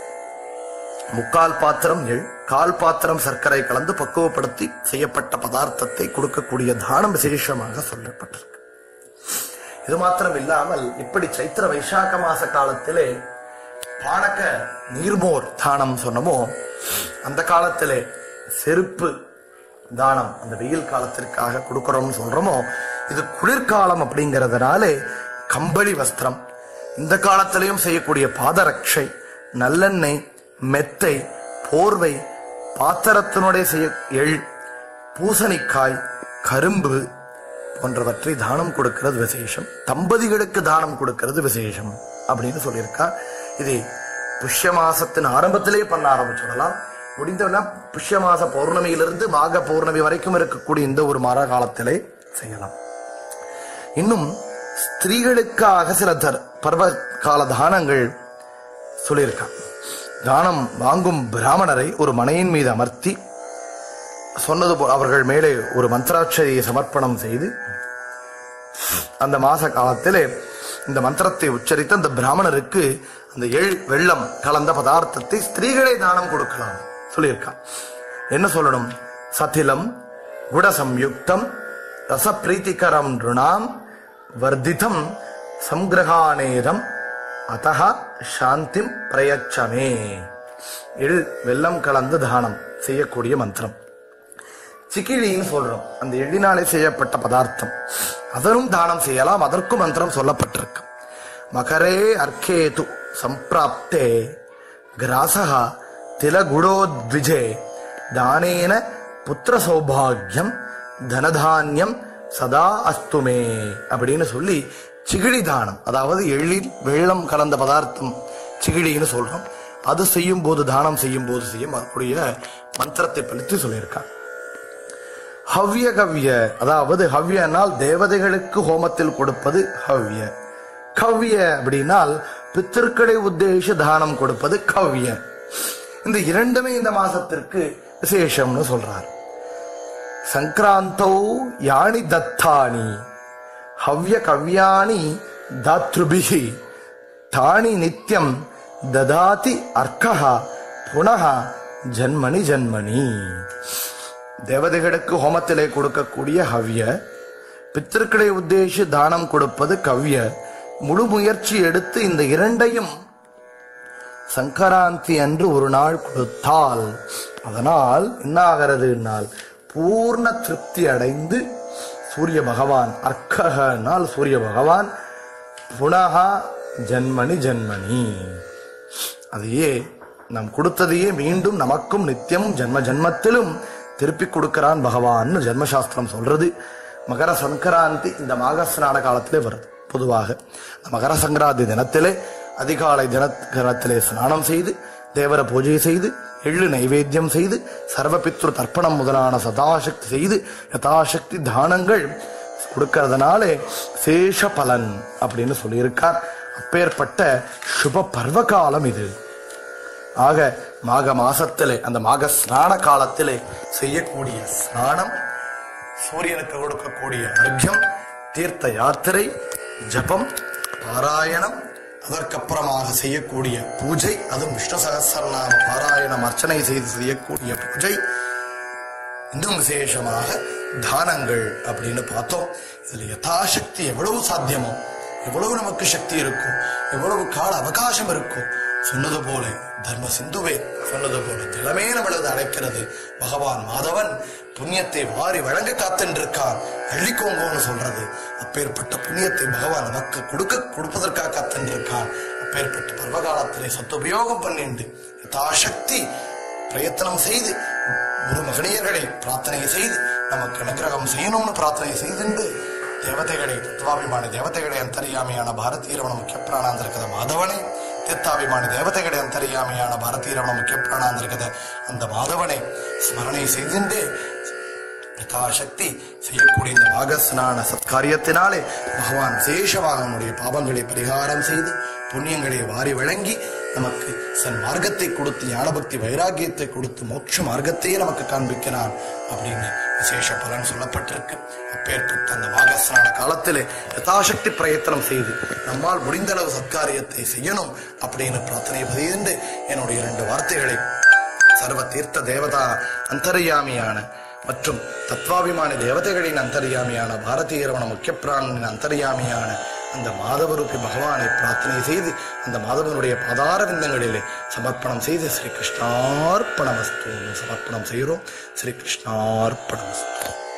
முக்கால் பாத்திரம் எள் கால் பாத்திரம் சர்க்கரை கலந்து பக்குவப்படுத்தி செய்யப்பட்ட பதார்த்தத்தை கொடுக்கக்கூடிய தானம் விசேஷமாக சொல்லப்பட்டிருக்கு இது மாத்திரம் இல்லாமல் இப்படி சைத்திர வைசாக்க மாச காலத்திலே பானக நீர்மோர் தானம் சொன்னமோ அந்த காலத்திலே செருப்பு தானம் அந்த வெயில் காலத்திற்காக கொடுக்கறோம்னு சொல்றோமோ இது குளிர்காலம் அப்படிங்கறதுனாலே கம்பளி வஸ்திரம் இந்த காலத்திலையும் செய்யக்கூடிய பாதரட்சை நல்லெண்ணெய் மெத்தை போர்வை பாத்திரத்தினுடைய செய்ய எள் பூசணிக்காய் கரும்பு போன்றவற்றை தானம் கொடுக்கிறது விசேஷம் தம்பதிகளுக்கு தானம் கொடுக்கிறது விசேஷம் அப்படின்னு சொல்லியிருக்கா இது புஷ்ய மாசத்தின் ஆரம்பத்திலே பண்ண ஆரம்பிச்சுடலாம் முடிந்தவனா புஷ்ய மாச பௌர்ணமியிலிருந்து மாக பௌர்ணமி வரைக்கும் இருக்கக்கூடிய இந்த ஒரு மர காலத்திலே செய்யலாம் இன்னும் ஸ்திரீகளுக்காக சில தர் பர்வ கால தானங்கள் சொல்லியிருக்கான் தானம் வாங்கும் பிராமணரை ஒரு மனையின் மீது அமர்த்தி சொன்னது போல் அவர்கள் மேலே ஒரு மந்திராட்சரியை சமர்ப்பணம் செய்து அந்த மாச காலத்திலே இந்த மந்திரத்தை உச்சரித்து அந்த பிராமணருக்கு அந்த எள் வெள்ளம் கலந்த பதார்த்தத்தை ஸ்திரீகளே தானம் கொடுக்கலாம் சொல்லியிருக்கான் என்ன சொல்லணும் சதிலம் குடசம்யுக்தம் ரசப்பிரீத்திகரம் ருணாம் வர்திதம் சங்கிரகானேதம் அத்தக சாந்திம் பிரயச்சமே எள் வெள்ளம் கலந்து தானம் செய்யக்கூடிய மந்திரம் சிக்கிழின்னு சொல்றோம் அந்த எள்ளினாலே செய்யப்பட்ட பதார்த்தம் அதனும் தானம் செய்யலாம் அதற்கும் மந்திரம் சொல்லப்பட்டிருக்கு மகரே அர்க்கேது சம்பிராப்தே கிராசகா திலகுடோத்விஜே தானேன புத்திர சௌபாகியம் தனதானியம் சதா அஸ்துமே அப்படின்னு சொல்லி சிகிழி தானம் அதாவது எள்ளில் வெள்ளம் கலந்த பதார்த்தம் சிகிழின்னு சொல்றோம் அது செய்யும் போது தானம் செய்யும் போது செய்யும் அதனுடைய மந்திரத்தை பற்றி சொல்லியிருக்காங்க ஹவ்ய கவ்ய அதாவது ஹவ்யனால் தேவதைகளுக்கு ஹோமத்தில் கொடுப்பது ஹவ்ய கவ்ய அப்படின்னால் பித்திருக்களை உத்தேச தானம் கொடுப்பது கவ்ய இந்த இரண்டுமே இந்த மாசத்திற்கு விசேஷம்னு சொல்றார் சங்கராந்தோ யானி தத்தானி ஹவ்ய கவ்யானி தாத்ருபிகி தானி நித்யம் ததாதி அர்க்கஹா புனः ஜன்மணி ஜன்மணி தேவதைகளுக்கு ஹோமத்திலே கொடுக்கக்கூடிய ஹவ்ய பித்திருக்களை உத்தேசி தானம் கொடுப்பது கவ்ய முழு முயற்சி எடுத்து இந்த இரண்டையும் சங்கராந்தி அன்று ஒரு நாள் கொடுத்தால் அதனால் என்ன ஆகிறதுனால் பூர்ண திருப்தி அடைந்து சூரிய பகவான் அர்க்ககனால் சூரிய பகவான் புனகா ஜன்மணி ஜன்மணி அதையே நாம் கொடுத்ததையே மீண்டும் நமக்கும் நித்தியம் ஜன்ம ஜன்மத்திலும் திருப்பி கொடுக்கிறான் பகவான் ஜென்மசாஸ்திரம் சொல்றது மகர சங்கராந்தி இந்த மாக ஸ்நான காலத்திலே வருது பொதுவாக இந்த மகர சங்கராந்தி தினத்திலே அதிகாலை தினத்திலே ஸ்நானம் செய்து தேவர பூஜை செய்து எள்ளு நைவேத்தியம் செய்து சர்வபித்ரு தர்ப்பணம் முதலான சதாசக்தி செய்து யதாசக்தி தானங்கள் கொடுக்கறதுனாலே சேஷ பலன் அப்படின்னு சொல்லியிருக்கார் அப்பேற்பட்ட சுப பர்வ காலம் இது ஆக மாக மாசத்திலே அந்த மாக ஸ்நான காலத்திலே செய்யக்கூடிய ஸ்நானம் சூரியனுக்கு கொடுக்கக்கூடிய அர்க்கியம் தீர்த்த யாத்திரை ஜபம் பாராயணம் அதற்கப்புறமாக செய்யக்கூடிய பூஜை அதுவும் விஷ்ணு சகசரநாம பாராயணம் அர்ச்சனை செய்து செய்யக்கூடிய பூஜை இன்னும் விசேஷமாக தானங்கள் அப்படின்னு பார்த்தோம் இதுல யதாசக்தி எவ்வளவு சாத்தியமோ எவ்வளவு நமக்கு சக்தி இருக்கும் எவ்வளவு கால அவகாசம் இருக்கும் சொன்னது போல தர்ம சிந்துவே சொன்னது போல திலமே நம்மளது அழைக்கிறது பகவான் மாதவன் புண்ணியத்தை வாரி வழங்க காத்துருக்கான் அள்ளிக்கோங்கோன்னு சொல்றது அப்பேற்பட்ட புண்ணியத்தை பகவான் நமக்கு கொடுக்க கொடுப்பதற்காக காத்துருக்கான் அப்பேற்பட்ட பர்வகாலத்திலே சத்துபயோகம் பண்ணிண்டு யதாசக்தி பிரயத்தனம் செய்து குரு மகனியர்களை பிரார்த்தனை செய்து நமக்கு அனுகிரகம் செய்யணும்னு பிரார்த்தனை செய்துண்டு தேவதைகளை தத்துவாபிமானி தேவதைகளை ಅಂತರ್ಯಾಮಿಯಾನ ಭಾರತೀಯರವಣ ಮುಖ್ಯ ಪ್ರಾಣಾಂತರ್ಗತ ಮಾಧವನೇ தீர்த்தாபிமானி தேவதைகளை அந்தரியாமையான பாரதீரவன முக்கிய பிராணாந்திருக்கத அந்த மாதவனை ஸ்மரணை செய்துண்டு யதாசக்தி செய்யக்கூடிய இந்த மாகஸ்நான சத்காரியத்தினாலே பகவான் விசேஷமாக நம்முடைய பாவங்களை பரிகாரம் செய்து புண்ணியங்களை வாரி வழங்கி நமக்கு சன் மார்க்கத்தை கொடுத்து ஞானபக்தி வைராகியத்தை கொடுத்து மோட்ச மார்க்கத்தையே நமக்கு காண்பிக்கிறான் அப்படின்னு விசேஷ பலன் சொல்லப்பட்டிருக்கு அப்பேற்பட்ட அந்த மாகஸ்நான காலத்திலே யதாசக்தி பிரயத்தனம் செய்து நம்மால் முடிந்த அளவு சத்காரியத்தை செய்யணும் அப்படின்னு பிரார்த்தனை பதிந்து என்னுடைய இரண்டு வார்த்தைகளை சர்வ தீர்த்த தேவதா அந்தர்யாமியான மற்றும் தத்வாபிமானி தேவதைகளின் அந்தர்யாமியான பாரதிய ரமண முக்கிய பிராணனின் அந்தர்யாமியான அந்த மாதவரூபி பகவானை பிரார்த்தனை செய்து அந்த மாதவனுடைய பாதார விந்தங்களிலே சமர்ப்பணம் செய்து ஸ்ரீ கிருஷ்ணார்ப்பணமஸ்து சமர்ப்பணம் செய்கிறோம் ஸ்ரீ கிருஷ்ணார்ப்பணமஸ்து